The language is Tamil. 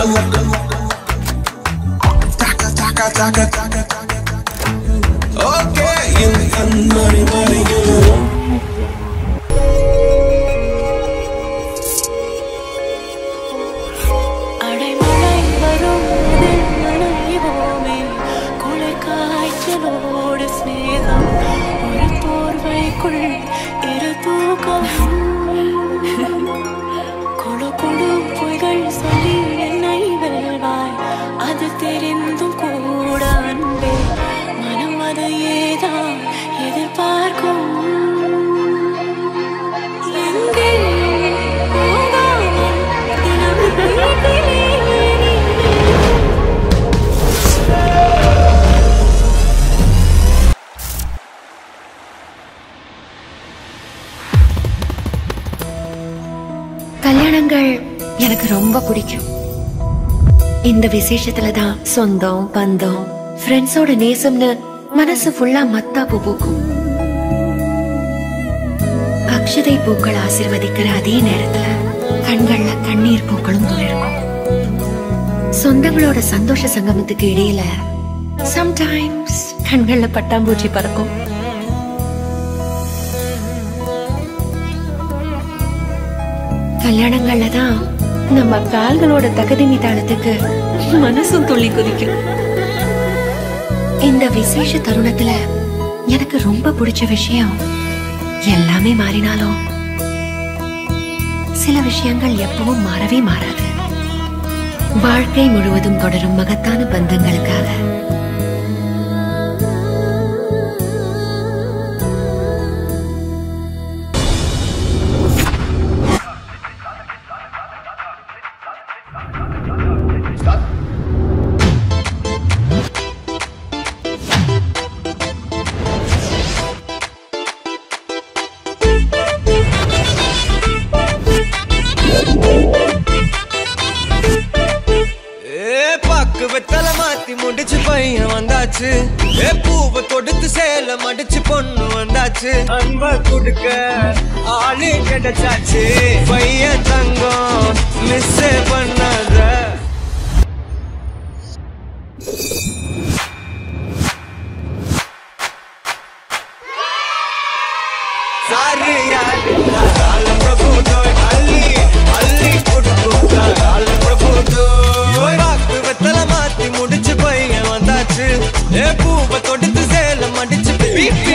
Taka, taka, taka, taka, taka. Okay, you can money, money, you. அடைமழை வரும் இதில் நனைவோமே குளிர் காய்ச்சலோடு சிநேகம் ஒரு போர்வைக்குள் இரு தூக்கம் கொடு கொடு பொய்கள் சொல்லி என்னை வெல்வாய் அது தெரிந்தும் கூட அன்பே மனம் அதையேதான் எதிர்பார்க்கும் எங்கே போகாமல் தினம் வீட்டிலே நீ கல்யாணங்கள் எனக்கு ரொம்ப பிடிக்கும் இந்த விசேஷத்துல தான் சொந்தம் பந்தம் ஃப்ரெண்ட்ஸோட நேசம்னு மனசு ஃபுல்லா மத்தாப்பு பூக்கும் அக்ஷதை பூக்கள் ஆசிர்வதிக்கிற அதே நேரத்துல கண்கள்ல கண்ணீர் பூக்களும் துளிர்க்கும் சொந்தங்களோட சந்தோஷ சங்கமத்துக்கு இடையில சம்டைம்ஸ் கண்கள்ல பட்டாம்பூச்சி பறக்கும் கல்யாணங்கள்ல தான் நம்ம கால்களோட தகுதி தாளத்துக்கு மனசும் துள்ளி குதிக்கும் இந்த விசேஷ தருணத்துல எனக்கு ரொம்ப பிடிச்ச விஷயம் எல்லாமே மாறினாலும் சில விஷயங்கள் எப்பவும் மாறவே மாறாது வாழ்க்கை முழுவதும் தொடரும் மகத்தான பந்தங்களுக்காக ஏ பாக்கு வெத்தல மாத்தி முடிச்சு பையன் வந்தாச்சு ஏ பூவை தொடுத்து சேல மடிச்சு பொண்ணு வந்தாச்சு அன்ப கொடுக்க ஆளு கிடைச்சாச்சு பையன் தங்கம் மிஸ் பண்ணாத சாரி யாரு கால பிரபு தோய் அள்ளி அள்ளி கொடுக்கும் கால பிரபு தோய் வாக்கு வெத்தல மாத்தி முடிச்சு பையன் வந்தாச்சு ஏ பூவை தொடுத்து சேலம் அடிச்சு வீட்டு